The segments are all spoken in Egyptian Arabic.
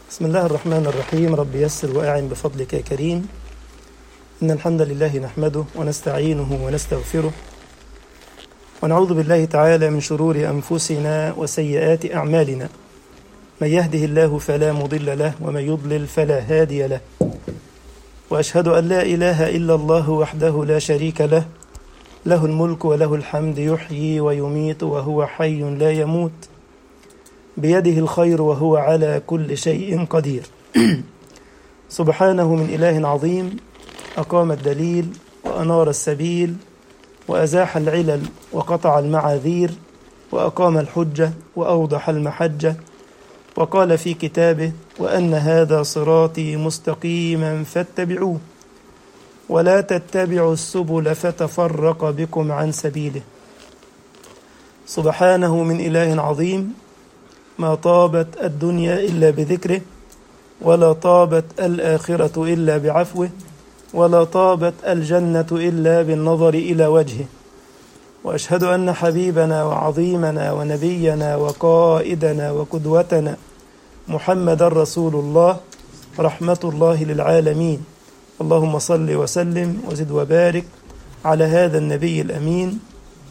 بسم الله الرحمن الرحيم رب يسر وأعن بفضلك يا كريم إن الحمد لله نحمده ونستعينه ونستغفره ونعوذ بالله تعالى من شرور أنفسنا وسيئات أعمالنا من يهده الله فلا مضل له ومن يضلل فلا هادي له وأشهد أن لا إله إلا الله وحده لا شريك له له الملك وله الحمد يحيي ويميت وهو حي لا يموت بيده الخير وهو على كل شيء قدير سبحانه من إله عظيم أقام الدليل وأنار السبيل وأزاح العلل وقطع المعاذير وأقام الحجة وأوضح المحجة وقال في كتابه وأن هذا صراطي مستقيما فاتبعوه ولا تتبعوا السبل فتفرق بكم عن سبيله سبحانه من إله عظيم ما طابت الدنيا إلا بذكره ولا طابت الآخرة إلا بعفوه ولا طابت الجنة إلا بالنظر إلى وجهه وأشهد أن حبيبنا وعظيمنا ونبينا وقائدنا وقدوتنا محمد رسول الله رحمة الله للعالمين اللهم صل وسلم وزد وبارك على هذا النبي الأمين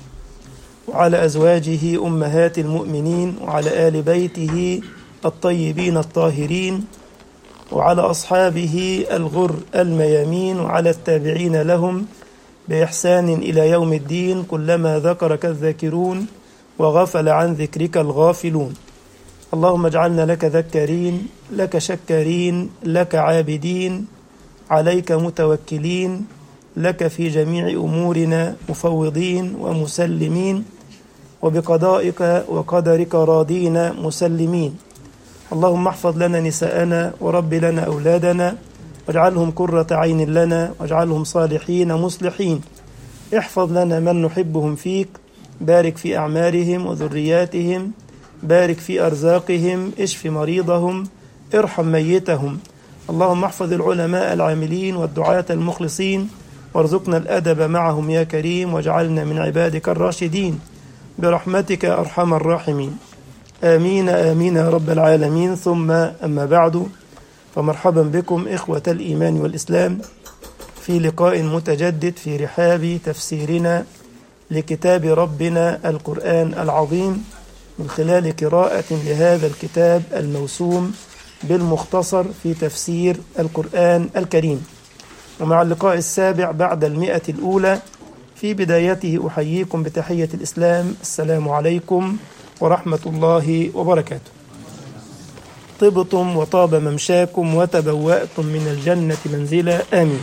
وعلى أزواجه أمهات المؤمنين وعلى آل بيته الطيبين الطاهرين وعلى أصحابه الغر الميامين وعلى التابعين لهم بإحسان إلى يوم الدين كلما ذكرك الذاكرون وغفل عن ذكرك الغافلون اللهم اجعلنا لك ذكارين لك شكارين لك عابدين عليك متوكلين لك في جميع أمورنا مفوضين ومسلمين وبقضائك وقدرك راضين مسلمين اللهم احفظ لنا نساءنا ورب لنا أولادنا واجعلهم قرة عين لنا واجعلهم صالحين مصلحين احفظ لنا من نحبهم فيك بارك في أعمارهم وذرياتهم بارك في أرزاقهم اشف مريضهم ارحم ميتهم اللهم احفظ العلماء العاملين والدعاة المخلصين وارزقنا الأدب معهم يا كريم واجعلنا من عبادك الراشدين برحمتك أرحم الراحمين آمين آمين يا رب العالمين ثم أما بعد فمرحبا بكم إخوة الإيمان والإسلام في لقاء متجدد في رحاب تفسيرنا لكتاب ربنا القرآن العظيم من خلال قراءة لهذا الكتاب الموسوم بالمختصر في تفسير القرآن الكريم ومع اللقاء السابع بعد المئة الأولى في بدايته أحييكم بتحية الإسلام السلام عليكم ورحمة الله وبركاته طبتم وطاب ممشاكم وتبوأتم من الجنة منزلا آمين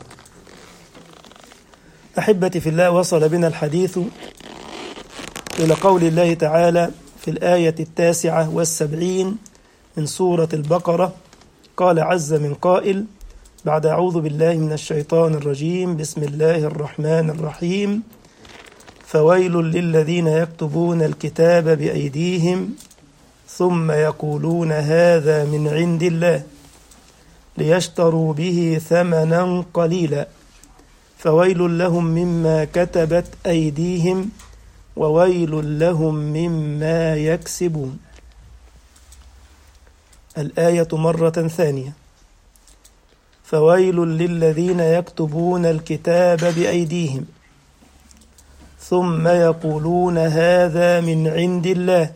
أحبتي في الله وصل بنا الحديث إلى قول الله تعالى في الآية التاسعة والسبعين من سورة البقرة قال عز من قائل بعد أعوذ بالله من الشيطان الرجيم بسم الله الرحمن الرحيم فويل للذين يكتبون الكتاب بأيديهم ثم يقولون هذا من عند الله ليشتروا به ثمنا قليلا فويل لهم مما كتبت أيديهم وويل لهم مما يكسبون الآية مرة ثانية فويل للذين يكتبون الكتاب بأيديهم ثم يقولون هذا من عند الله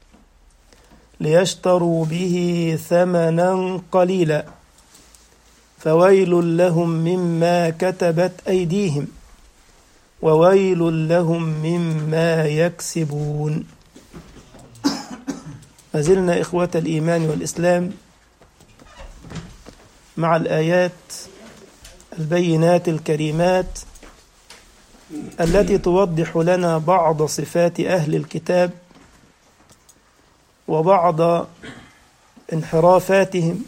ليشتروا به ثمنا قليلا فويل لهم مما كتبت أيديهم وويل لهم مما يكسبون ما زلنا إخوة الإيمان والإسلام مع الآيات البينات الكريمات التي توضح لنا بعض صفات أهل الكتاب وبعض انحرافاتهم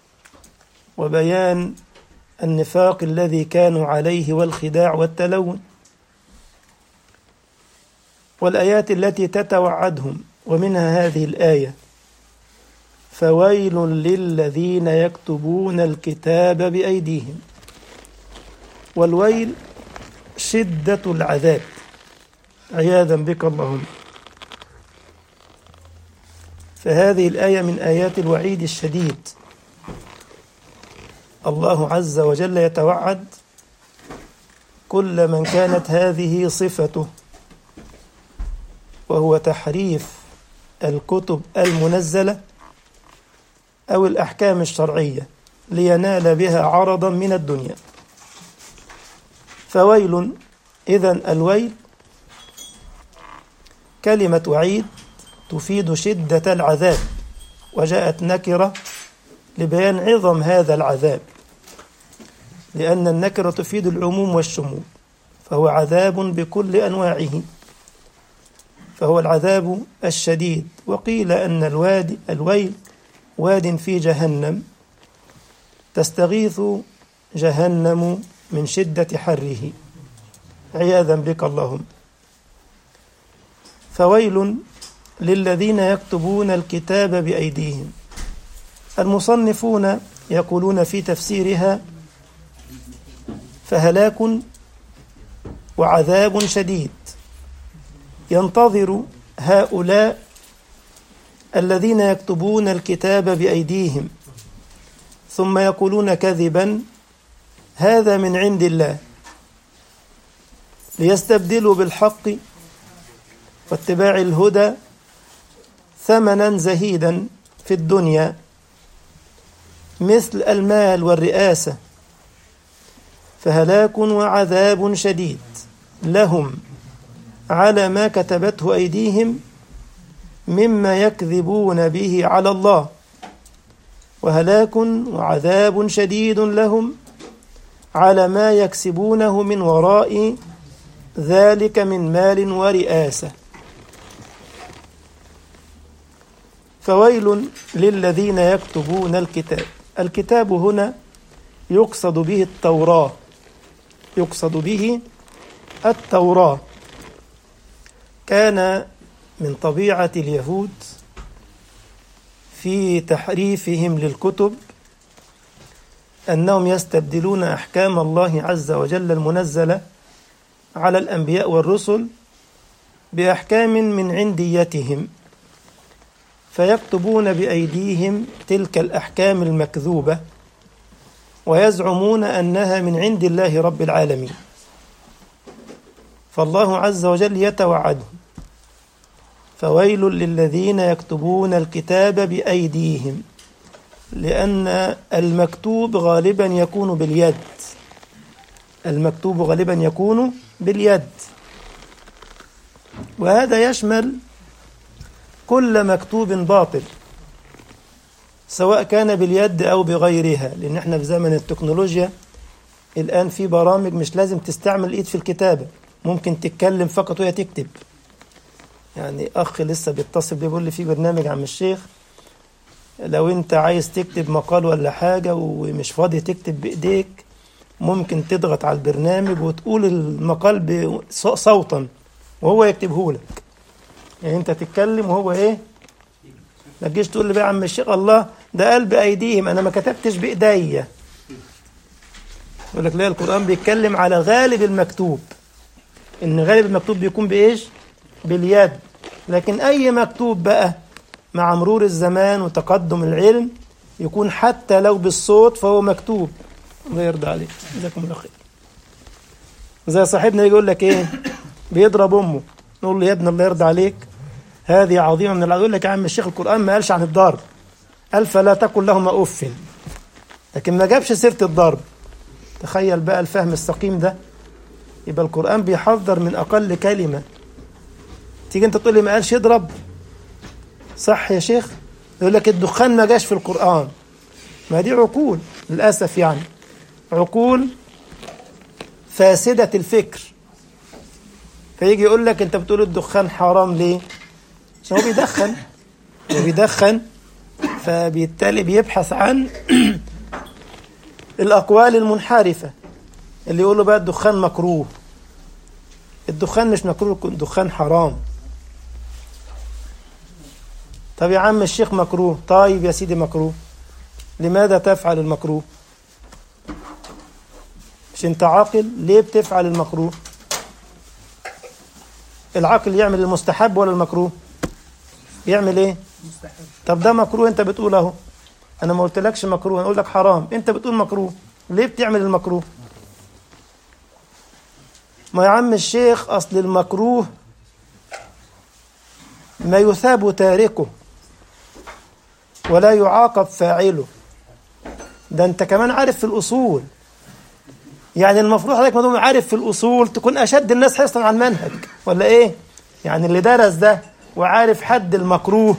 وبيان النفاق الذي كانوا عليه والخداع والتلون والآيات التي تتوعدهم ومنها هذه الآية فويل للذين يكتبون الكتاب بأيديهم والويل شدة العذاب عياذا بك اللهم فهذه الآية من آيات الوعيد الشديد الله عز وجل يتوعد كل من كانت هذه صفته وهو تحريف الكتب المنزلة أو الأحكام الشرعية لينال بها عرضا من الدنيا فويل إذا الويل كلمة وعيد تفيد شدة العذاب وجاءت نكرة لبيان عظم هذا العذاب لأن النكرة تفيد العموم والشمول فهو عذاب بكل أنواعه فهو العذاب الشديد وقيل أن الوادي الويل واد في جهنم تستغيث جهنم من شدة حره عياذا بك اللهم فويل للذين يكتبون الكتاب بأيديهم المصنفون يقولون في تفسيرها فهلاك وعذاب شديد ينتظر هؤلاء الذين يكتبون الكتاب بأيديهم ثم يقولون كذبا هذا من عند الله ليستبدلوا بالحق واتباع الهدى ثمنا زهيدا في الدنيا مثل المال والرئاسة فهلاك وعذاب شديد لهم على ما كتبته أيديهم مما يكذبون به على الله وهلاك وعذاب شديد لهم على ما يكسبونه من وراء ذلك من مال ورئاسة فويل للذين يكتبون الكتاب الكتاب هنا يقصد به التوراة يقصد به التوراة كان من طبيعة اليهود في تحريفهم للكتب أنهم يستبدلون أحكام الله عز وجل المنزلة على الأنبياء والرسل بأحكام من عنديتهم فيكتبون بأيديهم تلك الأحكام المكذوبة ويزعمون أنها من عند الله رب العالمين فالله عز وجل يتوعدهم فويل للذين يكتبون الكتاب بأيديهم لأن المكتوب غالبا يكون باليد المكتوب غالبا يكون باليد وهذا يشمل كل مكتوب باطل سواء كان باليد أو بغيرها لأن احنا في زمن التكنولوجيا الآن في برامج مش لازم تستعمل الإيد في الكتابة ممكن تتكلم فقط وهي تكتب يعني أخ لسه بيتصل بيقول لي في برنامج عم الشيخ لو أنت عايز تكتب مقال ولا حاجة ومش فاضي تكتب بإيديك ممكن تضغط على البرنامج وتقول المقال صوتا وهو يكتبه لك يعني أنت تتكلم وهو إيه ما تجيش تقول لي بقى يا عم الشيخ الله ده قال بأيديهم أنا ما كتبتش بإيديا يقول لك لا القرآن بيتكلم على غالب المكتوب إن غالب المكتوب بيكون بإيش؟ باليد لكن أي مكتوب بقى مع مرور الزمان وتقدم العلم يكون حتى لو بالصوت فهو مكتوب الله يرضى عليك جزاكم الله خير زي صاحبنا يقول لك ايه بيضرب امه نقول له يا ابني الله يرضى عليك هذه عظيمه من العظيم يقول لك يا عم الشيخ القران ما قالش عن الضرب قال فلا تقل لهما اف لكن ما جابش سيره الضرب تخيل بقى الفهم السقيم ده يبقى القران بيحذر من اقل كلمه تيجي انت تقول لي ما قالش اضرب صح يا شيخ يقول لك الدخان ما جاش في القرآن ما دي عقول للأسف يعني عقول فاسدة الفكر فيجي يقول لك انت بتقول الدخان حرام ليه عشان هو بيدخن هو بيدخن فبالتالي بيبحث عن الأقوال المنحرفة اللي يقولوا بقى الدخان مكروه الدخان مش مكروه الدخان حرام طب يا عم الشيخ مكروه طيب يا سيدي مكروه لماذا تفعل المكروه مش انت عاقل ليه بتفعل المكروه العقل يعمل المستحب ولا المكروه يعمل ايه مستحب طب ده مكروه انت بتقول اهو انا ما قلتلكش مكروه انا اقول لك حرام انت بتقول مكروه ليه بتعمل المكروه ما يا عم الشيخ اصل المكروه ما يثاب تاركه ولا يعاقب فاعله ده انت كمان عارف في الاصول يعني المفروض حضرتك ما دام عارف في الاصول تكون اشد الناس حرصا على المنهج ولا ايه يعني اللي درس ده وعارف حد المكروه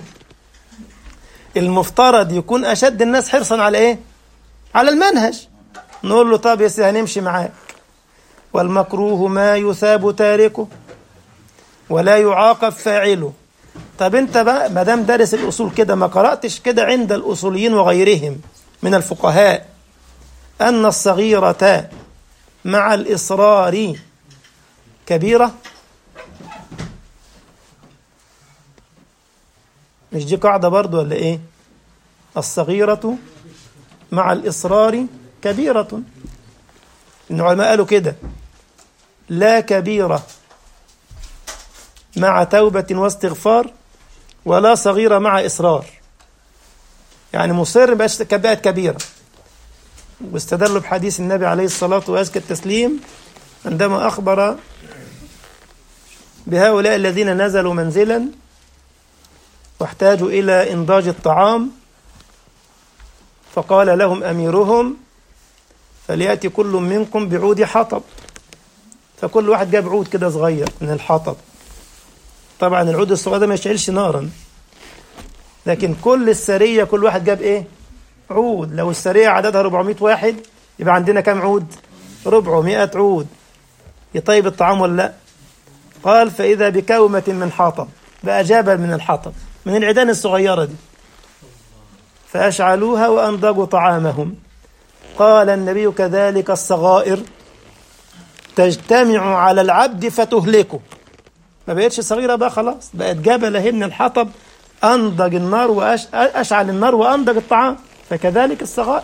المفترض يكون اشد الناس حرصا على ايه على المنهج نقول له طب يا سيدي هنمشي معاك والمكروه ما يثاب تاركه ولا يعاقب فاعله طب انت بقى ما دام دارس الاصول كده ما قراتش كده عند الاصوليين وغيرهم من الفقهاء ان الصغيره مع الاصرار كبيره مش دي قاعده برضو ولا ايه الصغيره مع الاصرار كبيره العلماء قالوا كده لا كبيره مع توبة واستغفار ولا صغيرة مع إصرار يعني مصر بقت بقت كبيرة واستدلوا بحديث النبي عليه الصلاة وأزكى التسليم عندما أخبر بهؤلاء الذين نزلوا منزلا واحتاجوا إلى إنضاج الطعام فقال لهم أميرهم فليأتي كل منكم بعود حطب فكل واحد جاب عود كده صغير من الحطب طبعا العود الصغير ده ما يشعلش نارا لكن كل السرية كل واحد جاب ايه عود لو السرية عددها 400 واحد يبقى عندنا كم عود 400 عود يطيب الطعام ولا لا قال فإذا بكومة من حطب بقى جبل من الحطب من العيدان الصغيرة دي فأشعلوها وأنضجوا طعامهم قال النبي كذلك الصغائر تجتمع على العبد فتهلكه ما بقتش صغيرة بقى خلاص بقت جبل اهي من الحطب أنضج النار وأشعل النار وأنضج الطعام فكذلك الصغائر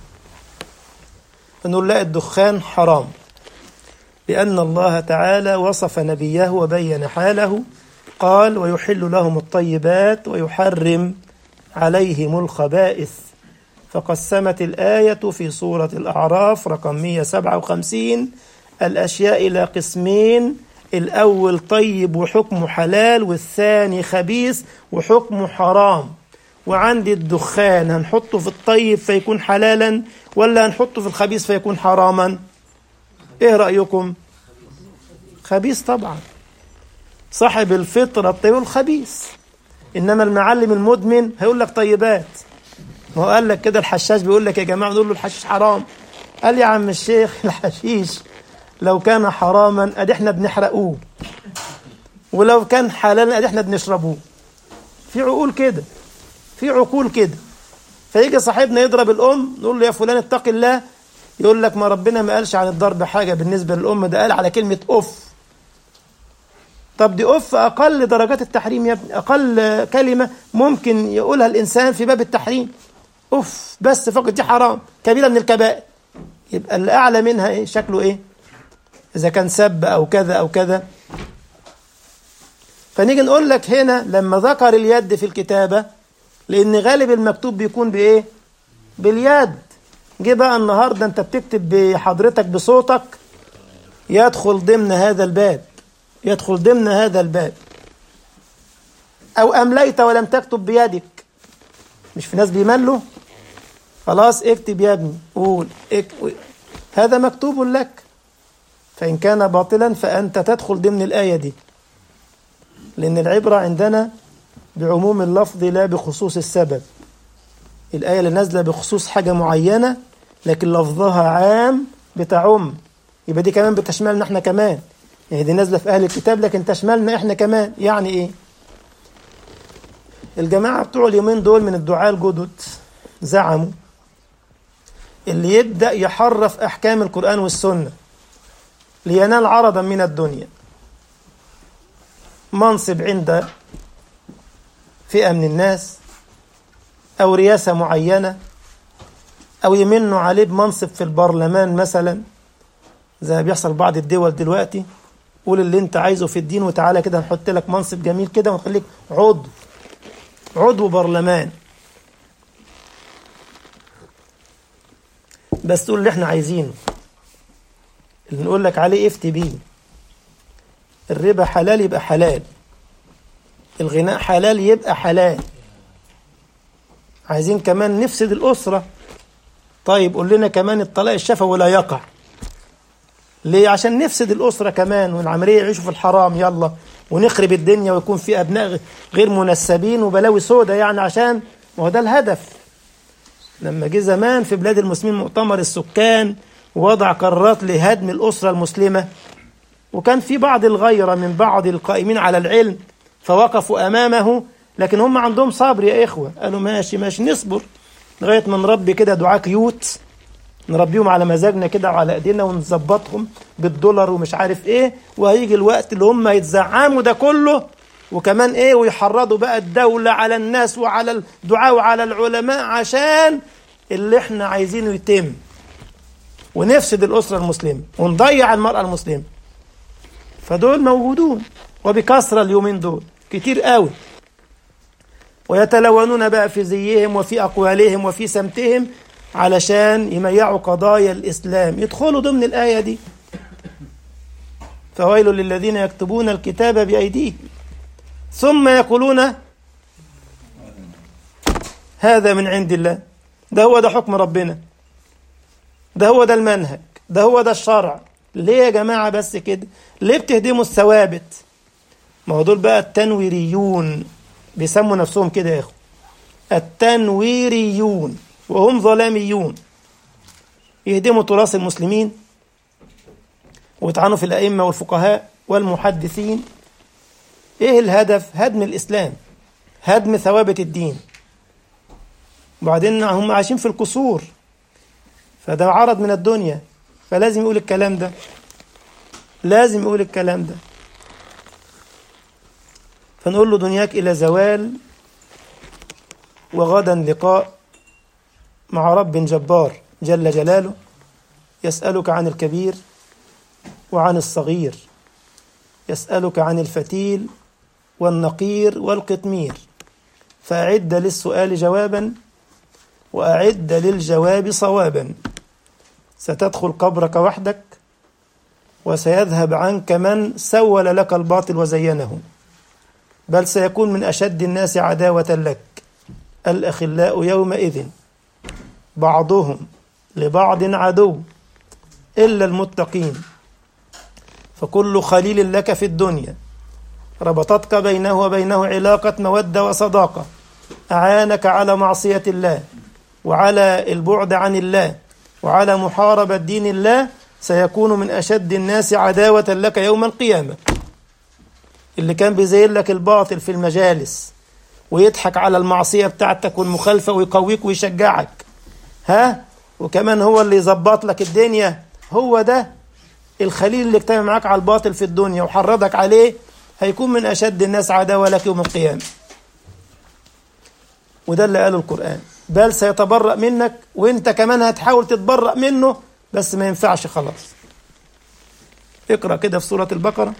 فنقول لا الدخان حرام لأن الله تعالى وصف نبيه وبين حاله قال ويحل لهم الطيبات ويحرم عليهم الخبائث فقسمت الآية في سورة الأعراف رقم 157 الأشياء إلى قسمين الأول طيب وحكمه حلال والثاني خبيث وحكمه حرام وعندي الدخان هنحطه في الطيب فيكون حلالا ولا هنحطه في الخبيث فيكون حراما ايه رأيكم خبيث طبعا صاحب الفطرة الطيب الخبيث إنما المعلم المدمن هيقول لك طيبات ما هو قال لك كده الحشاش بيقول لك يا جماعة نقول له الحشيش حرام قال يا عم الشيخ الحشيش لو كان حراما ادي احنا بنحرقوه ولو كان حلالا ادي احنا بنشربوه في عقول كده في عقول كده فيجي صاحبنا يضرب الام نقول له يا فلان اتق الله يقول لك ما ربنا ما قالش عن الضرب حاجه بالنسبه للام ده قال على كلمه اف طب دي اف اقل درجات التحريم يا ابني اقل كلمه ممكن يقولها الانسان في باب التحريم اف بس فقط دي حرام كبيره من الكبائر يبقى اللي اعلى منها ايه شكله ايه إذا كان سب أو كذا أو كذا فنيجي نقول لك هنا لما ذكر اليد في الكتابة لأن غالب المكتوب بيكون بإيه؟ باليد جه بقى النهاردة أنت بتكتب بحضرتك بصوتك يدخل ضمن هذا الباب يدخل ضمن هذا الباب أو أمليت ولم تكتب بيدك مش في ناس بيملوا خلاص اكتب يا ابني قول اكتب. هذا مكتوب لك فإن كان باطلا فأنت تدخل ضمن الآية دي لأن العبرة عندنا بعموم اللفظ لا بخصوص السبب الآية اللي نازلة بخصوص حاجة معينة لكن لفظها عام بتعم يبقى دي كمان بتشملنا احنا كمان يعني دي نازلة في أهل الكتاب لكن تشملنا احنا كمان يعني ايه الجماعة بتوع اليومين دول من الدعاة الجدد زعموا اللي يبدأ يحرف أحكام القرآن والسنة لينال عرضا من الدنيا منصب عند فئة من الناس أو رياسة معينة أو يمنوا عليه بمنصب في البرلمان مثلا زي ما بيحصل بعض الدول دلوقتي قول اللي انت عايزه في الدين وتعالى كده نحط لك منصب جميل كده ونخليك عضو عضو برلمان بس تقول اللي احنا عايزينه اللي نقول لك عليه افتي بيه الربا حلال يبقى حلال الغناء حلال يبقى حلال عايزين كمان نفسد الأسرة طيب قول لنا كمان الطلاق الشفوي لا يقع ليه عشان نفسد الأسرة كمان والعملية يعيشوا في الحرام يلا ونخرب الدنيا ويكون في أبناء غير منسبين وبلاوي سودة يعني عشان ما هو ده الهدف لما جه زمان في بلاد المسلمين مؤتمر السكان ووضع قرارات لهدم الأسرة المسلمة وكان في بعض الغيرة من بعض القائمين على العلم فوقفوا أمامه لكن هم عندهم صبر يا إخوة قالوا ماشي ماشي نصبر لغاية ما نربي كده دعاة كيوت نربيهم على مزاجنا كده وعلى ايدينا ونظبطهم بالدولار ومش عارف ايه وهيجي الوقت اللي هم يتزعموا ده كله وكمان ايه ويحرضوا بقى الدولة على الناس وعلى الدعاء وعلى العلماء عشان اللي احنا عايزينه يتم ونفسد الأسرة المسلمة ونضيع المرأة المسلمة فدول موجودون وبكثرة اليومين دول كتير قوي ويتلونون بقى في زيهم وفي أقوالهم وفي سمتهم علشان يميعوا قضايا الإسلام يدخلوا ضمن الآية دي فويل للذين يكتبون الكتاب بأيديهم ثم يقولون هذا من عند الله ده هو ده حكم ربنا ده هو ده المنهج ده هو ده الشرع ليه يا جماعة بس كده ليه بتهدموا الثوابت ما هو دول بقى التنويريون بيسموا نفسهم كده يا اخو التنويريون وهم ظلاميون يهدموا تراث المسلمين ويطعنوا في الأئمة والفقهاء والمحدثين ايه الهدف هدم الإسلام هدم ثوابت الدين وبعدين هم عايشين في القصور فده عرض من الدنيا فلازم يقول الكلام ده لازم يقول الكلام ده فنقول له دنياك إلى زوال وغدا لقاء مع رب جبار جل جلاله يسألك عن الكبير وعن الصغير يسألك عن الفتيل والنقير والقطمير فأعد للسؤال جوابا وأعد للجواب صوابا ستدخل قبرك وحدك وسيذهب عنك من سول لك الباطل وزينه بل سيكون من أشد الناس عداوة لك الأخلاء يومئذ بعضهم لبعض عدو إلا المتقين فكل خليل لك في الدنيا ربطتك بينه وبينه علاقة مودة وصداقة أعانك على معصية الله وعلى البعد عن الله وعلى محاربة دين الله سيكون من أشد الناس عداوة لك يوم القيامة اللي كان بيزين لك الباطل في المجالس ويضحك على المعصية بتاعتك والمخالفة ويقويك ويشجعك ها وكمان هو اللي يظبط لك الدنيا هو ده الخليل اللي اجتمع معاك على الباطل في الدنيا وحرضك عليه هيكون من أشد الناس عداوة لك يوم القيامة وده اللي قاله القرآن بل سيتبرأ منك وانت كمان هتحاول تتبرأ منه بس ما ينفعش خلاص اقرأ كده في سورة البقرة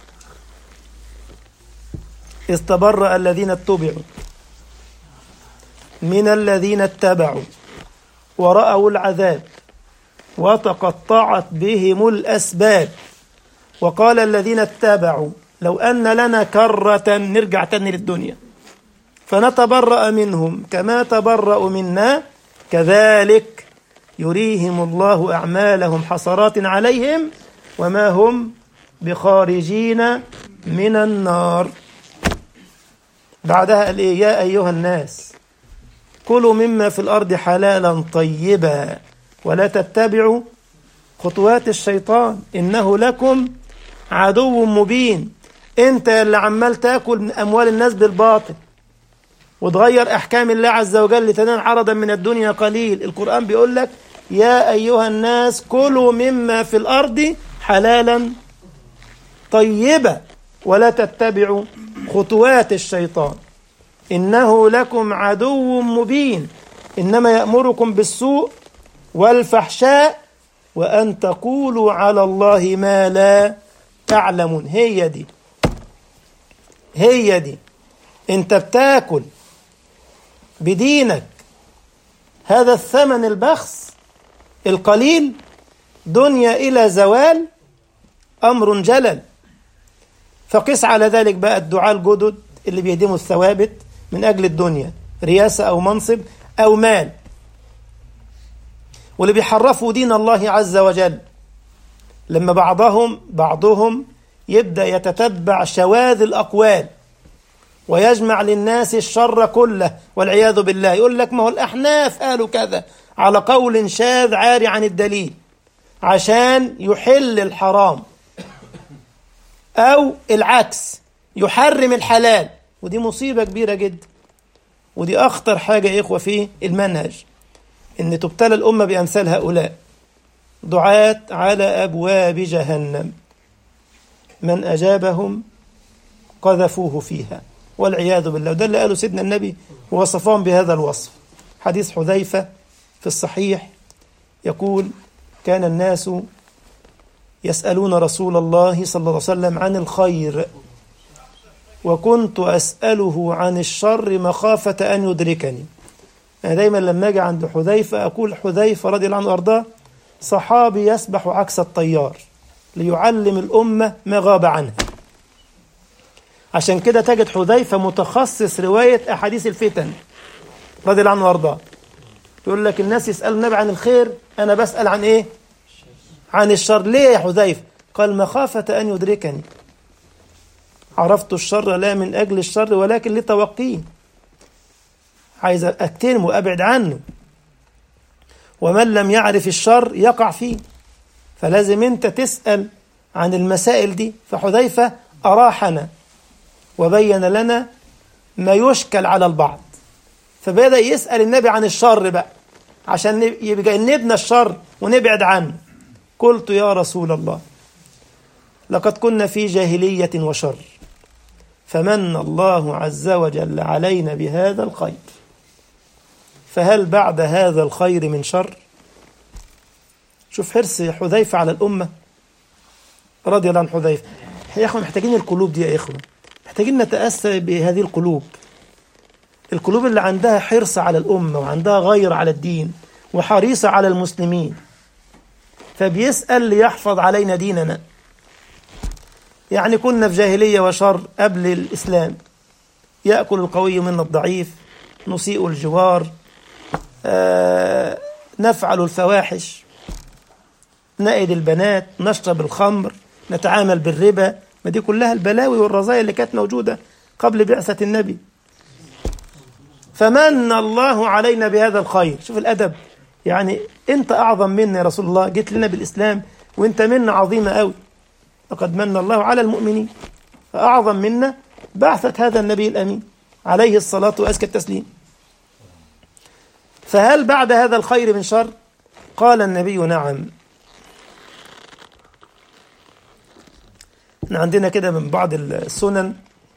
استبرأ الذين اتبعوا من الذين اتبعوا ورأوا العذاب وتقطعت بهم الأسباب وقال الذين اتبعوا لو أن لنا كرة نرجع تاني للدنيا فنتبرأ منهم كما تبرأوا منا كذلك يريهم الله أعمالهم حسرات عليهم وما هم بخارجين من النار بعدها قال إيه يا أيها الناس كلوا مما في الأرض حلالا طيبا ولا تتبعوا خطوات الشيطان إنه لكم عدو مبين أنت اللي عمال تاكل من أموال الناس بالباطل وتغير أحكام الله عز وجل لتنال عرضا من الدنيا قليل القرآن بيقول لك يا أيها الناس كلوا مما في الأرض حلالا طيبا ولا تتبعوا خطوات الشيطان إنه لكم عدو مبين إنما يأمركم بالسوء والفحشاء وأن تقولوا على الله ما لا تعلمون هي دي هي دي انت بتاكل بدينك هذا الثمن البخس القليل دنيا إلى زوال أمر جلل فقس على ذلك بقى الدعاء الجدد اللي بيهدموا الثوابت من أجل الدنيا رياسة أو منصب أو مال واللي بيحرفوا دين الله عز وجل لما بعضهم بعضهم يبدأ يتتبع شواذ الأقوال ويجمع للناس الشر كله والعياذ بالله يقول لك ما هو الأحناف قالوا كذا على قول شاذ عاري عن الدليل عشان يحل الحرام أو العكس يحرم الحلال ودي مصيبة كبيرة جدا ودي أخطر حاجة يا إخوة في المنهج إن تبتلى الأمة بأمثال هؤلاء دعاة على أبواب جهنم من أجابهم قذفوه فيها والعياذ بالله وده اللي قاله سيدنا النبي ووصفهم بهذا الوصف حديث حذيفة في الصحيح يقول كان الناس يسألون رسول الله صلى الله عليه وسلم عن الخير وكنت أسأله عن الشر مخافة أن يدركني أنا دايما لما أجي عند حذيفة أقول حذيفة رضي الله عنه وأرضاه صحابي يسبح عكس الطيار ليعلم الأمة ما غاب عنها عشان كده تجد حذيفة متخصص رواية أحاديث الفتن رضي الله عنه وأرضاه يقول لك الناس يسألوا النبي عن الخير أنا بسأل عن إيه عن الشر ليه يا حذيفة قال مخافة أن يدركني عرفت الشر لا من أجل الشر ولكن لتوقيه عايز أكتنمه وأبعد عنه ومن لم يعرف الشر يقع فيه فلازم أنت تسأل عن المسائل دي فحذيفة أراحنا وبين لنا ما يشكل على البعض فبدأ يسأل النبي عن الشر بقى عشان يجنبنا الشر ونبعد عنه قلت يا رسول الله لقد كنا في جاهلية وشر فمن الله عز وجل علينا بهذا الخير فهل بعد هذا الخير من شر شوف حرص حذيفة على الأمة رضي الله عن حذيفة يا إخوة محتاجين القلوب دي يا إخوة محتاجين نتأسى بهذه القلوب القلوب اللي عندها حرص على الأمة وعندها غير على الدين وحريصة على المسلمين فبيسأل ليحفظ علينا ديننا يعني كنا في جاهلية وشر قبل الإسلام يأكل القوي منا الضعيف نسيء الجوار آه نفعل الفواحش نائد البنات نشرب الخمر نتعامل بالربا ما دي كلها البلاوي والرذايا اللي كانت موجودة قبل بعثة النبي فمن الله علينا بهذا الخير شوف الأدب يعني أنت أعظم منا يا رسول الله جيت لنا بالإسلام وأنت منا عظيمة قوي لقد من الله على المؤمنين فأعظم منا بعثة هذا النبي الأمين عليه الصلاة وأزكى التسليم فهل بعد هذا الخير من شر قال النبي نعم احنا عندنا كده من بعض السنن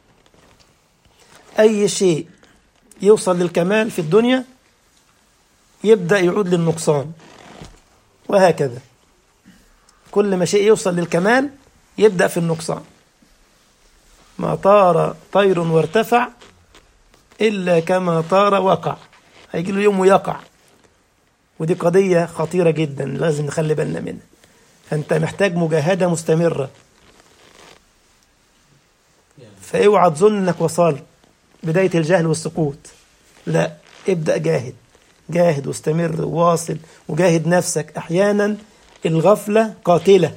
أي شيء يوصل للكمال في الدنيا يبدأ يعود للنقصان وهكذا كل ما شيء يوصل للكمال يبدأ في النقصان ما طار طير وارتفع إلا كما طار وقع هيجي له يوم ويقع ودي قضية خطيرة جدا لازم نخلي بالنا منها فأنت محتاج مجاهدة مستمرة فاوعى تظن انك وصلت بداية الجهل والسقوط لا ابدأ جاهد جاهد واستمر وواصل وجاهد نفسك أحيانا الغفلة قاتلة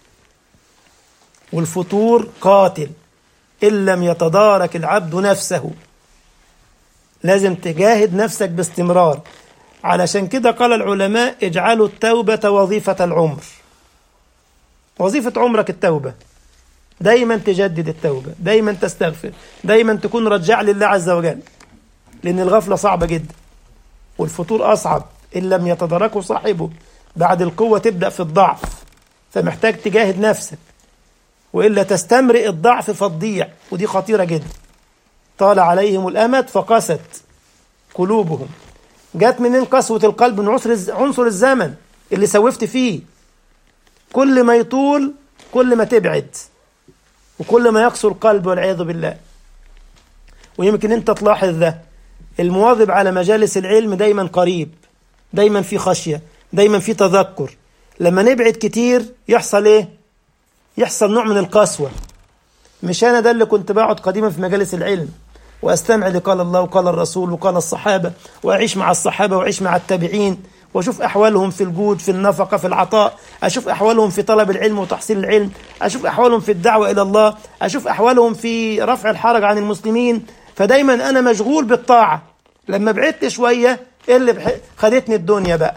والفتور قاتل إن لم يتدارك العبد نفسه لازم تجاهد نفسك باستمرار علشان كده قال العلماء اجعلوا التوبة وظيفة العمر وظيفة عمرك التوبة دايما تجدد التوبة دايما تستغفر دايما تكون رجع لله عز وجل لأن الغفلة صعبة جدا والفتور أصعب إن لم يتداركه صاحبه بعد القوة تبدأ في الضعف فمحتاج تجاهد نفسك وإلا تستمرئ الضعف فتضيع ودي خطيرة جدا طال عليهم الأمد فقست قلوبهم جات منين قسوة القلب من عنصر عنصر الزمن اللي سوفت فيه كل ما يطول كل ما تبعد وكل ما يقسو القلب والعياذ بالله ويمكن انت تلاحظ ده المواظب على مجالس العلم دايما قريب دايما في خشية دايما في تذكر لما نبعد كتير يحصل ايه يحصل نوع من القسوة مش انا ده اللي كنت بقعد قديما في مجالس العلم واستمع لقال الله وقال الرسول وقال الصحابة واعيش مع الصحابة واعيش مع التابعين واشوف احوالهم في الجود في النفقة في العطاء اشوف احوالهم في طلب العلم وتحصيل العلم اشوف احوالهم في الدعوة الى الله اشوف احوالهم في رفع الحرج عن المسلمين فدايما انا مشغول بالطاعة لما بعدت شوية ايه اللي بح... خدتني الدنيا بقى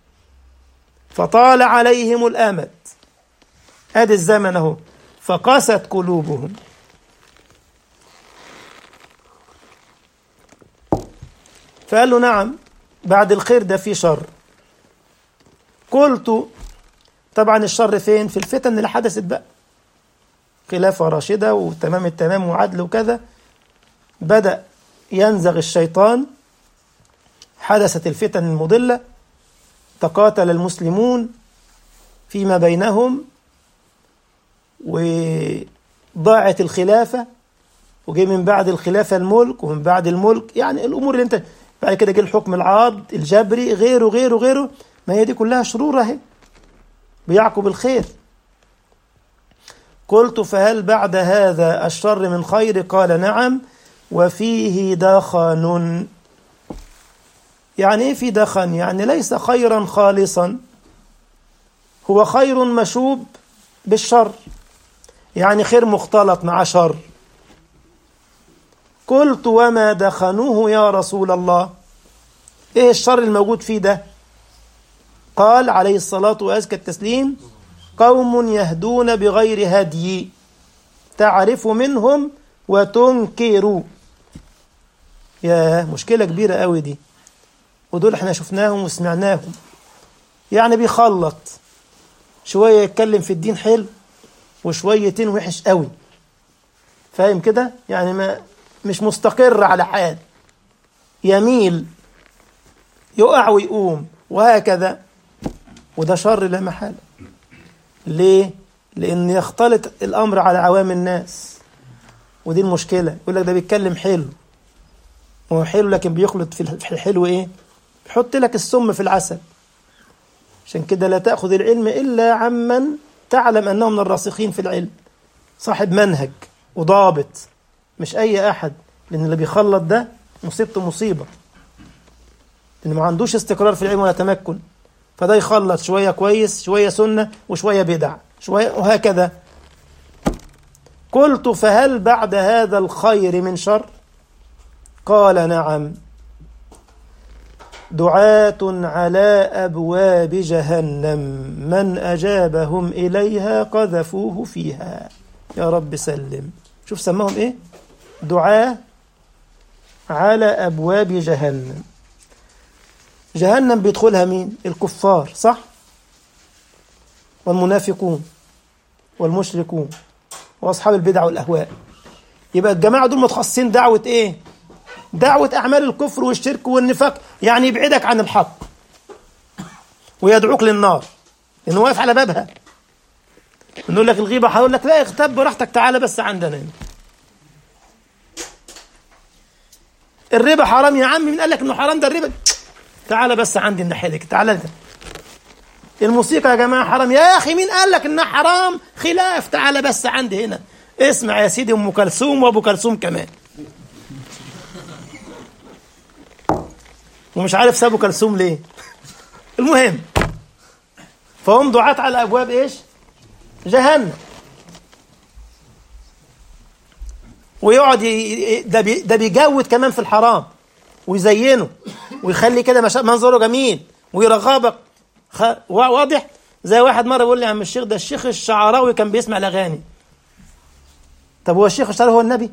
فطال عليهم الامد ادي الزمن اهو فقست قلوبهم فقال له نعم بعد الخير ده في شر قلت طبعا الشر فين في الفتن اللي حدثت بقى خلافة راشدة وتمام التمام وعدل وكذا بدأ ينزغ الشيطان حدثت الفتن المضلة تقاتل المسلمون فيما بينهم وضاعت الخلافة وجي من بعد الخلافة الملك ومن بعد الملك يعني الأمور اللي انت بعد كده جه الحكم العاض الجبري غيره غيره غيره ما هي دي كلها شرور اهي بيعقب الخير قلت فهل بعد هذا الشر من خير قال نعم وفيه دخن يعني ايه في دخن يعني ليس خيرا خالصا هو خير مشوب بالشر يعني خير مختلط مع شر قلت وما دخنوه يا رسول الله ايه الشر الموجود فيه ده قال عليه الصلاة وأزكى التسليم قوم يهدون بغير هدي تعرف منهم وتنكر يا مشكلة كبيرة قوي دي ودول احنا شفناهم وسمعناهم يعني بيخلط شوية يتكلم في الدين حلو وشويتين وحش قوي فاهم كده يعني ما مش مستقر على حال يميل يقع ويقوم وهكذا وده شر لا محالة ليه؟ لأن يختلط الأمر على عوام الناس ودي المشكلة يقول لك ده بيتكلم حلو هو حلو لكن بيخلط في الحلو إيه؟ بيحط لك السم في العسل عشان كده لا تأخذ العلم إلا عمن تعلم أنه من الراسخين في العلم صاحب منهج وضابط مش أي أحد لأن اللي بيخلط ده مصيبته مصيبة لأن ما عندوش استقرار في العلم ولا تمكن فده يخلط شوية كويس شوية سنة وشوية بدع شوية وهكذا قلت فهل بعد هذا الخير من شر قال نعم دعاة على أبواب جهنم من أجابهم إليها قذفوه فيها يا رب سلم شوف سماهم إيه دعاة على أبواب جهنم جهنم بيدخلها مين الكفار صح والمنافقون والمشركون واصحاب البدع والاهواء يبقى الجماعه دول متخصصين دعوه ايه دعوه اعمال الكفر والشرك والنفاق يعني يبعدك عن الحق ويدعوك للنار لانه واقف على بابها نقول لك الغيبه هقول لك لا اغتاب براحتك تعالى بس عندنا هنا الربا حرام يا عم مين قال لك انه حرام ده الربا تعالى بس عندي الناحيه دي تعالى انت الموسيقى يا جماعه حرام يا اخي مين قال لك انها حرام خلاف تعالى بس عندي هنا اسمع يا سيدي ام كلثوم وابو كلثوم كمان ومش عارف سابوا كلثوم ليه المهم فهم دعاة على ابواب ايش جهنم ويقعد ي... ده بي... ده بيجود كمان في الحرام ويزينه ويخلي كده مش... منظره جميل ويرغبك خ... واضح زي واحد مره بيقول لي يا عم الشيخ ده الشيخ الشعراوي كان بيسمع الاغاني طب هو الشيخ الشعراوي هو النبي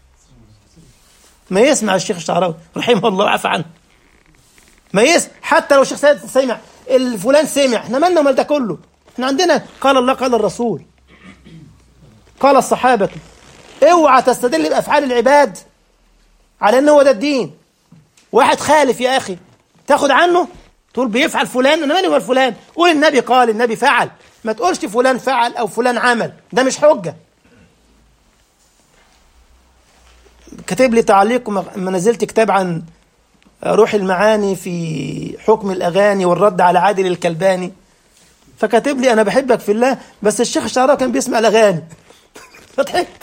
ما يسمع الشيخ الشعراوي رحمه الله وعفى عنه ما يسمع حتى لو الشيخ سيد سمع الفلان سمع احنا مالنا ومال ده كله احنا عندنا قال الله قال الرسول قال الصحابه اوعى تستدل بافعال العباد على ان هو ده الدين واحد خالف يا اخي تاخد عنه تقول بيفعل فلان انا مالي ومال فلان قول النبي قال النبي فعل ما تقولش فلان فعل او فلان عمل ده مش حجه كاتب لي تعليق ما نزلت كتاب عن روح المعاني في حكم الأغاني والرد على عادل الكلباني فكاتب لي أنا بحبك في الله بس الشيخ الشعراوي كان بيسمع الأغاني فضحكت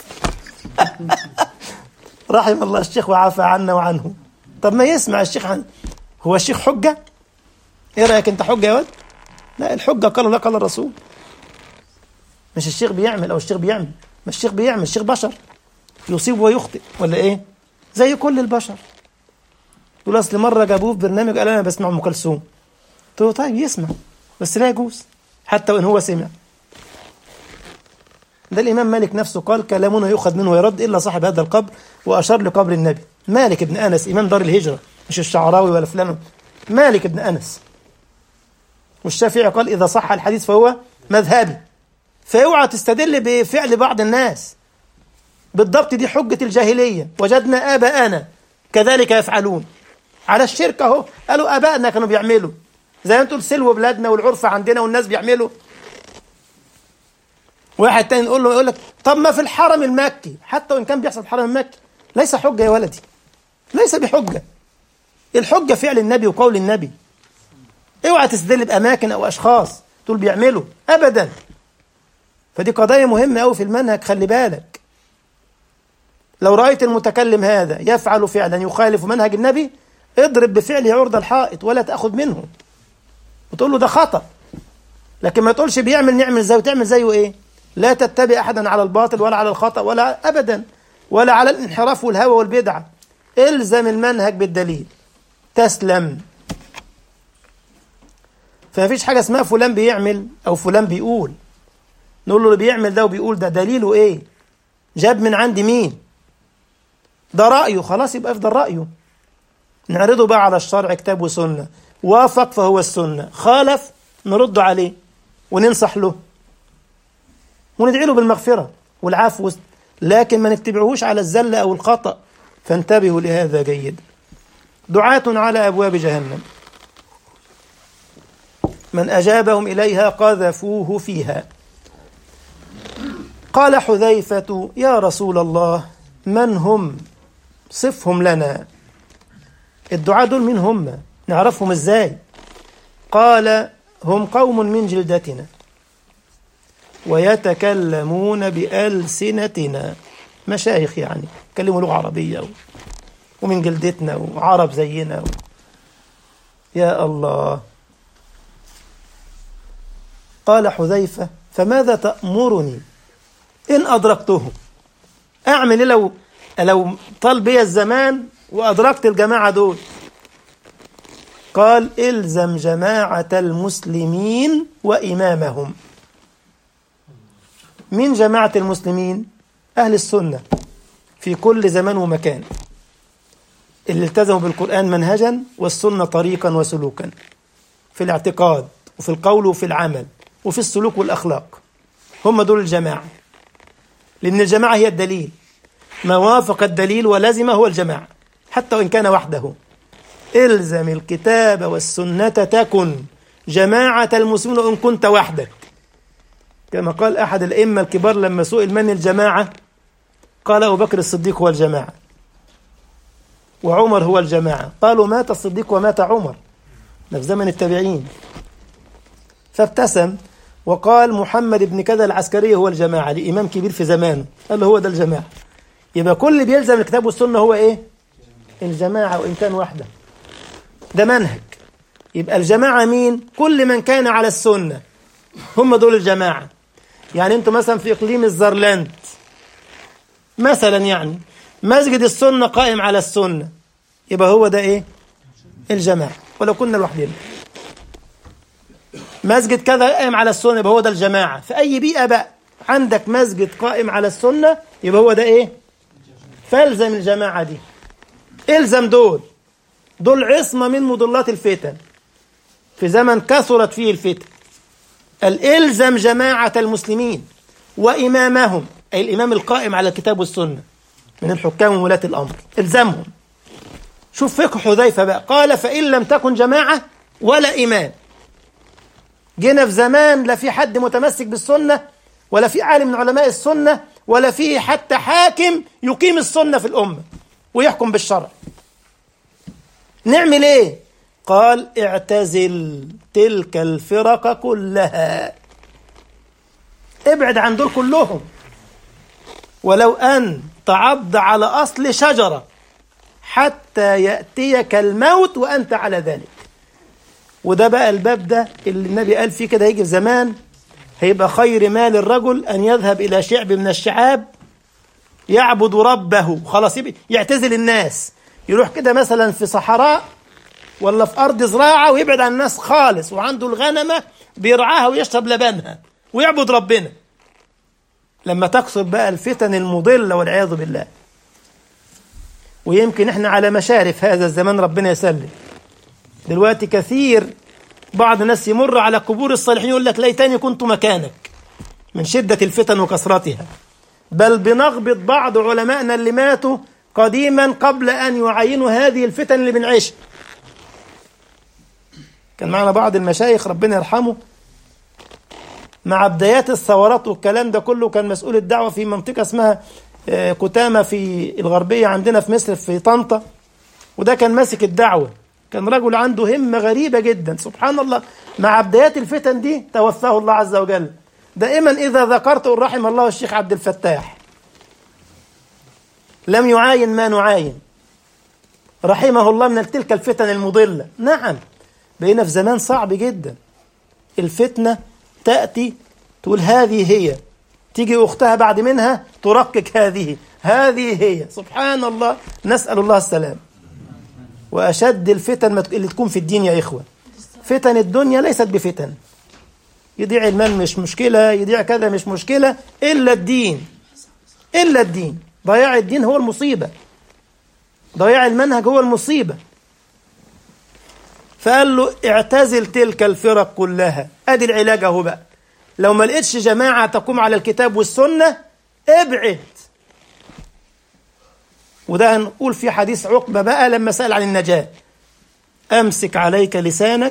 رحم الله الشيخ وعافى عنا وعنه طب ما يسمع الشيخ عن هو الشيخ حجة ايه رأيك انت حجة يا ولد لا الحجة قال الله قال الرسول مش الشيخ بيعمل او الشيخ بيعمل ما الشيخ بيعمل الشيخ بشر يصيب ويخطئ ولا ايه زي كل البشر يقول اصل مره جابوه في برنامج قال انا بسمع ام كلثوم قلت له طيب يسمع بس لا يجوز حتى وان هو سمع ده الامام مالك نفسه قال كلامنا يؤخذ منه ويرد الا صاحب هذا القبر واشار لقبر النبي مالك بن انس امام دار الهجره مش الشعراوي ولا فلان مالك بن انس والشافعي قال اذا صح الحديث فهو مذهبي فاوعى تستدل بفعل بعض الناس بالضبط دي حجة الجاهلية وجدنا آباءنا كذلك يفعلون على الشرك اهو قالوا آبائنا كانوا بيعملوا زي ما انتم سلو بلادنا والعرف عندنا والناس بيعملوا واحد تاني نقول له يقول لك طب ما في الحرم المكي حتى وان كان بيحصل في الحرم المكي ليس حجة يا ولدي ليس بحجة الحجة فعل النبي وقول النبي اوعى تستدل بأماكن أو أشخاص تقول بيعملوا أبدا فدي قضايا مهمة أوي في المنهج خلي بالك لو رأيت المتكلم هذا يفعل فعلا يخالف منهج النبي اضرب بفعله عرض الحائط ولا تأخذ منه وتقول له ده خطأ لكن ما تقولش بيعمل نعمل زيه وتعمل زيه ايه لا تتبع أحدا على الباطل ولا على الخطأ ولا أبدا ولا على الانحراف والهوى والبدعة الزم المنهج بالدليل تسلم فما فيش حاجة اسمها فلان بيعمل أو فلان بيقول نقول له اللي بيعمل ده وبيقول ده دليله ايه جاب من عند مين ده رأيه خلاص يبقى افضل رأيه نعرضه بقى على الشرع كتاب وسنة وافق فهو السنة خالف نرد عليه وننصح له وندعي له بالمغفرة والعفو لكن ما نتبعوش على الزلة أو الخطأ فانتبهوا لهذا جيد دعاة على أبواب جهنم من أجابهم إليها قذفوه فيها قال حذيفة يا رسول الله من هم صفهم لنا الدعاء دول مين هم نعرفهم ازاي قال هم قوم من جلدتنا ويتكلمون بألسنتنا مشايخ يعني يتكلموا لغة عربية ومن جلدتنا وعرب زينا و... يا الله قال حذيفة فماذا تأمرني إن أدركتهم أعمل إيه لو لو طال بي الزمان وأدركت الجماعة دول قال إلزم جماعة المسلمين وإمامهم من جماعة المسلمين أهل السنة في كل زمان ومكان اللي التزموا بالقرآن منهجا والسنة طريقا وسلوكا في الاعتقاد وفي القول وفي العمل وفي السلوك والأخلاق هم دول الجماعة لأن الجماعة هي الدليل ما وافق الدليل ولزم هو الجماعة حتى وإن كان وحده الزم الكتاب والسنة تكن جماعة المسلمين وإن كنت وحدك كما قال أحد الأئمة الكبار لما سئل من الجماعة قال أبو بكر الصديق هو الجماعة وعمر هو الجماعة قالوا مات الصديق ومات عمر ده في زمن التابعين فابتسم وقال محمد بن كذا العسكري هو الجماعة لإمام كبير في زمانه قال له هو ده الجماعة يبقى كل اللي بيلزم الكتاب والسنة هو إيه الجماعة وإن كان وحده ده منهج يبقى الجماعة مين كل من كان على السنة هم دول الجماعة يعني انتوا مثلا في إقليم الزرلاند مثلا يعني مسجد السنة قائم على السنة يبقى هو ده إيه الجماعة ولو كنا لوحدنا مسجد كذا قائم على السنة يبقى هو ده الجماعة في أي بيئة بقى عندك مسجد قائم على السنة يبقى هو ده إيه فالزم الجماعة دي الزم دول دول عصمة من مضلات الفتن في زمن كثرت فيه الفتن الالزم جماعة المسلمين وإمامهم أي الإمام القائم على الكتاب والسنة من الحكام وولاة الأمر الزمهم شوف فقه حذيفة بقى قال فإن لم تكن جماعة ولا إمام جينا في زمان لا في حد متمسك بالسنة ولا في عالم من علماء السنة ولا في حتى حاكم يقيم السنة في الأمة ويحكم بالشرع نعمل ايه قال اعتزل تلك الفرق كلها ابعد عن دول كلهم ولو أن تعض على أصل شجرة حتى يأتيك الموت وأنت على ذلك وده بقى الباب ده اللي النبي قال فيه كده هيجي في زمان هيبقى خير مال الرجل أن يذهب إلى شعب من الشعاب يعبد ربه خلاص يعتزل الناس يروح كده مثلا في صحراء ولا في أرض زراعة ويبعد عن الناس خالص وعنده الغنمة بيرعاها ويشرب لبنها ويعبد ربنا لما تكثر بقى الفتن المضلة والعياذ بالله ويمكن احنا على مشارف هذا الزمان ربنا يسلم دلوقتي كثير بعض الناس يمر على قبور الصالحين يقول لك ليتني كنت مكانك من شدة الفتن وكثرتها بل بنغبط بعض علمائنا اللي ماتوا قديما قبل أن يعينوا هذه الفتن اللي بنعيشها كان معنا بعض المشايخ ربنا يرحمه مع بدايات الثورات والكلام ده كله كان مسؤول الدعوة في منطقة اسمها كتامة في الغربية عندنا في مصر في طنطا وده كان ماسك الدعوة كان رجل عنده همة غريبة جدا سبحان الله مع بدايات الفتن دي توفاه الله عز وجل دائما إذا ذكرت رحم الله الشيخ عبد الفتاح لم يعاين ما نعاين رحمه الله من تلك الفتن المضلة نعم بقينا في زمان صعب جدا الفتنة تأتي تقول هذه هي تيجي أختها بعد منها ترقق هذه هذه هي سبحان الله نسأل الله السلام وأشد الفتن اللي تكون في الدين يا إخوة فتن الدنيا ليست بفتن يضيع المال مش مشكلة يضيع كذا مش مشكلة إلا الدين إلا الدين ضياع الدين هو المصيبة ضياع المنهج هو المصيبة فقال له اعتزل تلك الفرق كلها ادي العلاج اهو بقى لو ما لقيتش جماعه تقوم على الكتاب والسنه ابعد وده هنقول في حديث عقبه بقى لما سال عن النجاه امسك عليك لسانك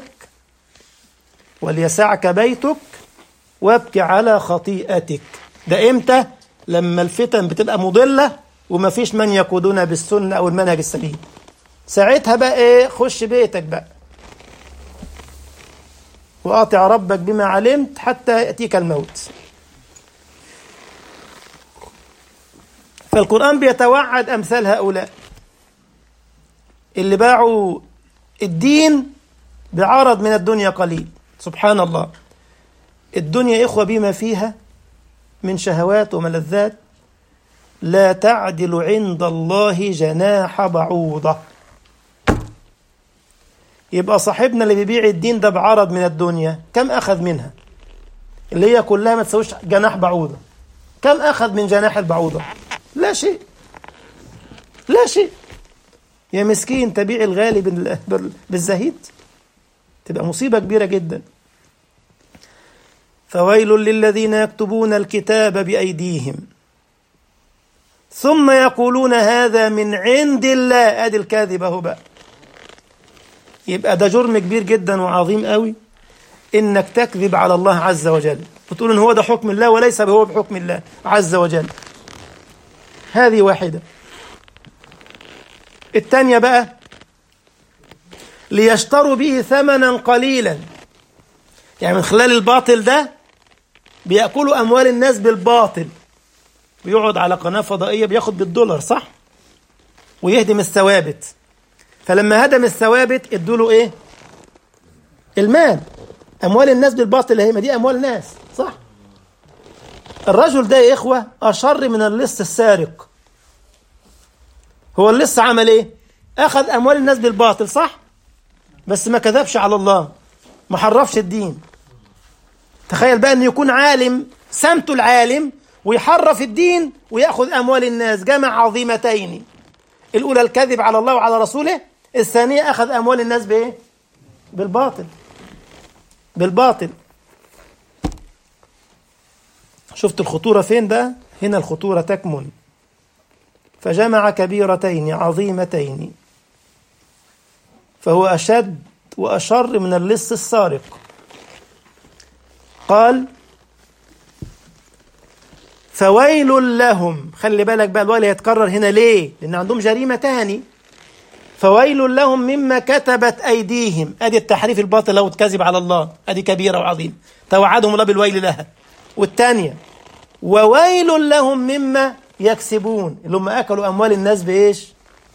وليسعك بيتك وابكي على خطيئتك ده امتى لما الفتن بتبقى مضله وما فيش من يقودنا بالسنه او المنهج السليم ساعتها بقى ايه خش بيتك بقى وأطع ربك بما علمت حتى يأتيك الموت فالقرآن بيتوعد أمثال هؤلاء اللي باعوا الدين بعرض من الدنيا قليل سبحان الله الدنيا إخوة بما فيها من شهوات وملذات لا تعدل عند الله جناح بعوضة يبقى صاحبنا اللي بيبيع الدين ده بعرض من الدنيا كم أخذ منها اللي هي كلها ما تسويش جناح بعوضة كم أخذ من جناح البعوضة لا شيء لا شيء يا مسكين تبيع الغالي بالزهيد تبقى مصيبة كبيرة جدا فويل للذين يكتبون الكتاب بأيديهم ثم يقولون هذا من عند الله ادي الكاذب اهو بقى يبقى ده جرم كبير جدا وعظيم قوي انك تكذب على الله عز وجل وتقول ان هو ده حكم الله وليس هو بحكم الله عز وجل هذه واحده الثانيه بقى ليشتروا به ثمنا قليلا يعني من خلال الباطل ده بياكلوا اموال الناس بالباطل ويقعد على قناه فضائيه بياخد بالدولار صح ويهدم الثوابت فلما هدم الثوابت ادوا له ايه المال اموال الناس بالباطل هي ما دي اموال ناس صح الرجل ده يا اخوه اشر من اللص السارق هو اللص عمل ايه اخذ اموال الناس بالباطل صح بس ما كذبش على الله ما حرفش الدين تخيل بقى ان يكون عالم سمته العالم ويحرف الدين وياخذ اموال الناس جمع عظيمتين الاولى الكذب على الله وعلى رسوله الثانيه اخذ اموال الناس بايه بالباطل بالباطل شفت الخطوره فين بقى هنا الخطوره تكمن فجمع كبيرتين عظيمتين فهو اشد واشر من اللص السارق قال فويل لهم خلي بالك بقى الويل هيتكرر هنا ليه لان عندهم جريمه تاني فويل لهم مما كتبت أيديهم أدي التحريف الباطل أو الكذب على الله أدي كبيرة وعظيمة توعدهم الله بالويل لها والثانية وويل لهم مما يكسبون اللي هم أكلوا أموال الناس بإيش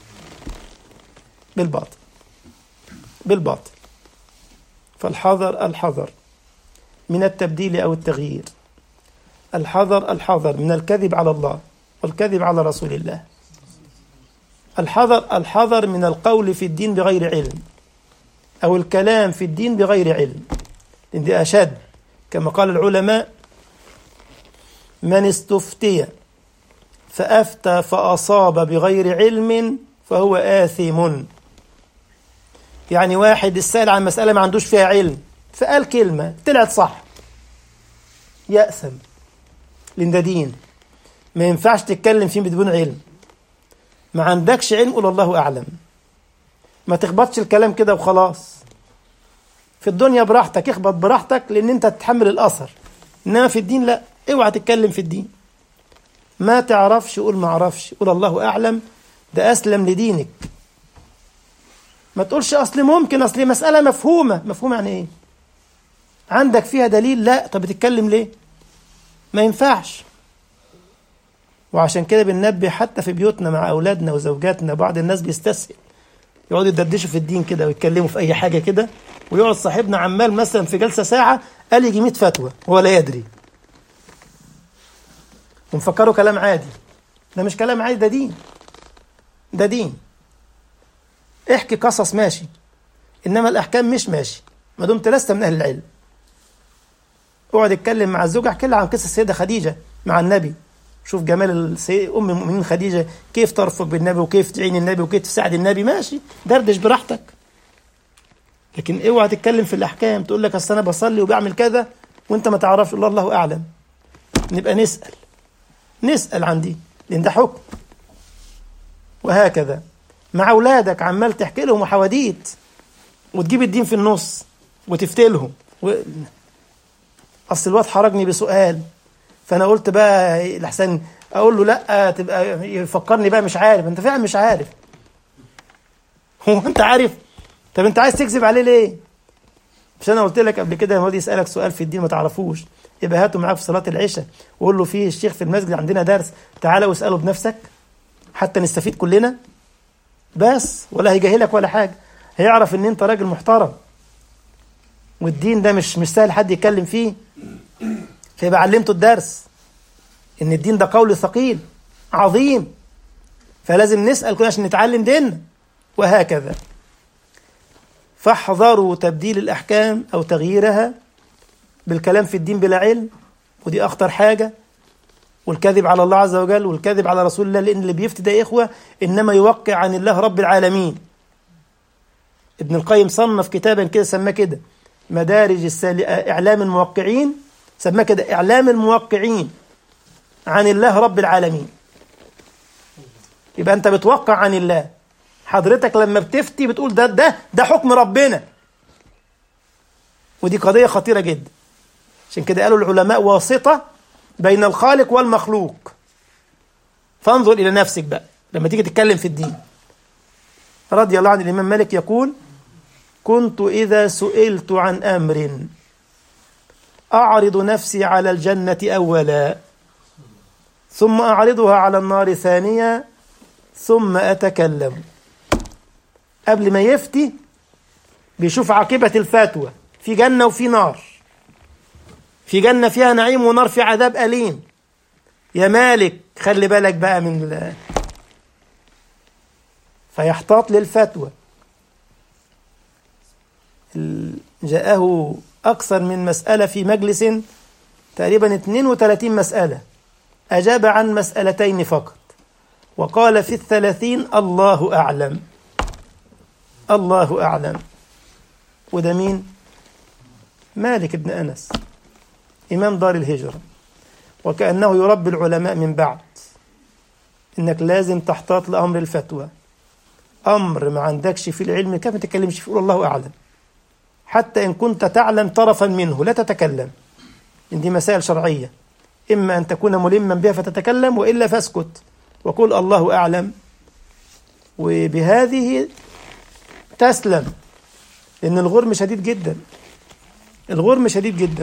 بالباطل بالباطل فالحذر الحذر من التبديل أو التغيير الحذر الحذر من الكذب على الله والكذب على رسول الله الحذر الحذر من القول في الدين بغير علم أو الكلام في الدين بغير علم لأن دي أشد كما قال العلماء من استفتي فأفتى فأصاب بغير علم فهو آثم يعني واحد السائل عن مسألة ما عندوش فيها علم فقال كلمة طلعت صح يأثم لأن ده دين ما ينفعش تتكلم فيه بدون علم ما عندكش علم قول الله أعلم ما تخبطش الكلام كده وخلاص في الدنيا براحتك اخبط براحتك لأن أنت تتحمل الأثر إنما في الدين لا اوعى تتكلم في الدين ما تعرفش قول ما اعرفش قول الله أعلم ده أسلم لدينك ما تقولش أصل ممكن أصل مسألة مفهومة مفهومة يعني إيه عندك فيها دليل لا طب بتتكلم ليه ما ينفعش وعشان كده بننبه حتى في بيوتنا مع أولادنا وزوجاتنا بعض الناس بيستسهل يقعدوا يدردشوا في الدين كده ويتكلموا في أي حاجة كده ويقعد صاحبنا عمال مثلا في جلسة ساعة قال يجي 100 فتوى وهو لا يدري ومفكره كلام عادي ده مش كلام عادي ده دين ده دين احكي قصص ماشي انما الاحكام مش ماشي ما دمت لست من اهل العلم اقعد اتكلم مع الزوجه احكي لها عن قصه السيده خديجه مع النبي شوف جمال السي... ام المؤمنين خديجه كيف ترفق بالنبي وكيف تعين النبي وكيف تساعد النبي ماشي دردش براحتك لكن اوعى تتكلم في الاحكام تقول لك اصل انا بصلي وبعمل كذا وانت ما تعرفش الله الله اعلم نبقى نسال نسال عن دي لان ده حكم وهكذا مع اولادك عمال تحكي لهم حواديت وتجيب الدين في النص وتفتلهم و... اصل الواد حرجني بسؤال فانا قلت بقى لحسن اقول له لا تبقى يفكرني بقى مش عارف انت فعلا مش عارف هو انت عارف طب انت عايز تكذب عليه ليه مش انا قلت لك قبل كده لما يسالك سؤال في الدين ما تعرفوش يبقى هاته معاك في صلاه العشاء وقول له في الشيخ في المسجد عندنا درس تعالى واساله بنفسك حتى نستفيد كلنا بس ولا هيجاهلك ولا حاجه هيعرف ان انت راجل محترم والدين ده مش مش سهل حد يتكلم فيه فيبقى علمته الدرس ان الدين ده قول ثقيل عظيم فلازم نسال كلنا عشان نتعلم ديننا وهكذا فاحذروا تبديل الاحكام او تغييرها بالكلام في الدين بلا علم ودي اخطر حاجه والكذب على الله عز وجل والكذب على رسول الله لان اللي بيفتي ده يا اخوه انما يوقع عن الله رب العالمين ابن القيم صنف كتابا كده سماه كده مدارج السال... اعلام الموقعين سماه كده اعلام الموقعين عن الله رب العالمين يبقى انت بتوقع عن الله حضرتك لما بتفتي بتقول ده ده ده حكم ربنا ودي قضيه خطيره جدا عشان كده قالوا العلماء واسطه بين الخالق والمخلوق فانظر الى نفسك بقى لما تيجي تتكلم في الدين رضي الله عن الامام مالك يقول كنت اذا سئلت عن امر اعرض نفسي على الجنه اولا ثم اعرضها على النار ثانيا ثم اتكلم قبل ما يفتي بيشوف عاقبه الفتوى في جنه وفي نار في جنة فيها نعيم ونار في عذاب أليم يا مالك خلي بالك بقى من ال... فيحتاط للفتوى جاءه أكثر من مسألة في مجلس تقريبا 32 مسألة أجاب عن مسألتين فقط وقال في الثلاثين الله أعلم الله أعلم وده مين؟ مالك بن أنس إمام دار الهجرة وكأنه يربي العلماء من بعد إنك لازم تحتاط لأمر الفتوى أمر ما عندكش في العلم كيف ما تتكلمش فيه الله أعلم حتى إن كنت تعلم طرفا منه لا تتكلم إن دي مسائل شرعية إما أن تكون ملما بها فتتكلم وإلا فاسكت وقل الله أعلم وبهذه تسلم لأن الغرم شديد جدا الغرم شديد جدا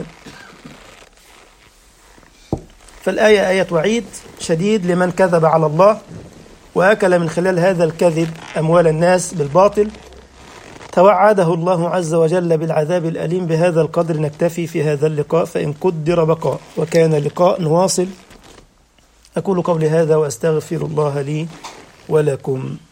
فالآية آية وعيد شديد لمن كذب على الله وأكل من خلال هذا الكذب أموال الناس بالباطل توعده الله عز وجل بالعذاب الأليم بهذا القدر نكتفي في هذا اللقاء فإن قدر بقاء وكان لقاء واصل أقول قولي هذا وأستغفر الله لي ولكم